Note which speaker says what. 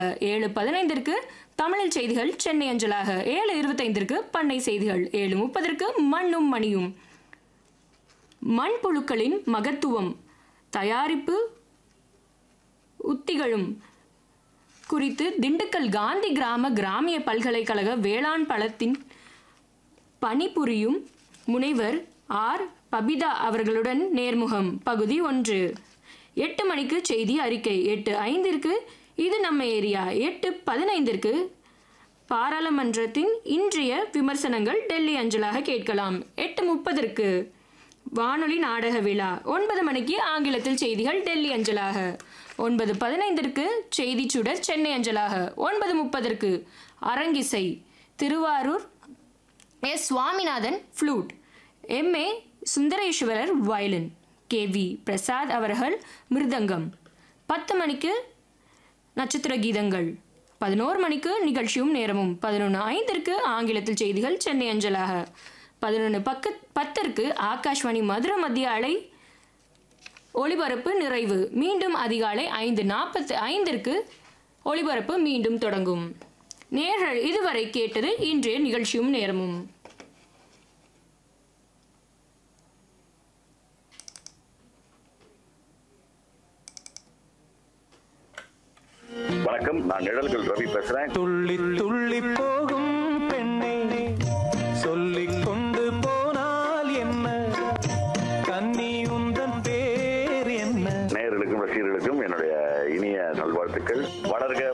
Speaker 1: ஏழு பதினைந்திற்கு தமிழில் செய்திகள் சென்னை அஞ்சலாக ஏழு இருபத்தைந்திற்கு பண்ணை செய்திகள் ஏழு முப்பதற்கு மண்ணும் மணியும் மண்புழுக்களின் மகத்துவம் தயாரிப்பு உத்திகளும் குறித்து திண்டுக்கல் காந்தி கிராம கிராமிய பல்கலைக்கழக வேளாண் பழத்தின் பணிபுரியும் முனைவர் ஆர் பபிதா அவர்களுடன் நேர்முகம் பகுதி ஒன்று எட்டு மணிக்கு செய்தி அறிக்கை எட்டு ஐந்திற்கு இது நம்ம ஏரியா எட்டு பதினைந்திற்கு பாராளுமன்றத்தின் இன்றைய விமர்சனங்கள் டெல்லி அஞ்சலாக கேட்கலாம் எட்டு முப்பதற்கு வானொலி நாடக விழா ஒன்பது மணிக்கு ஆங்கிலத்தில் செய்திகள் டெல்லி அஞ்சலாக ஒன்பது பதினைந்திற்கு செய்தி சுடர் சென்னை அஞ்சலாக ஒன்பது முப்பதற்கு அரங்கிசை Thiruvarur S Swaminathan flute MA Sundareswarar violin K V Prasad அவர்கள் மிருதங்கம் பத்து மணிக்கு நட்சத்திர கீதங்கள் பதினோரு மணிக்கு நிகழ்ச்சியும் நேரமும் பதினொன்று ஐந்திற்கு ஆங்கிலத்தில் செய்திகள் சென்னை அஞ்சலாக பதினொன்று பக்க பத்திற்கு ஆகாஷ்வாணி மதுரை மத்திய அலை ஒளிபரப்பு நிறைவு மீண்டும் அதிகாலை ஐந்து நாற்பத்தி ஐந்திற்கு ஒளிபரப்பு மீண்டும் தொடங்கும் நேர்கள் இதுவரை கேட்டது இன்றைய நிகழ்ச்சியும் நேரமும்
Speaker 2: வணக்கம் நான் நிழல்கள் ரவி பேசுறேன்
Speaker 3: துள்ளி துள்ளி போ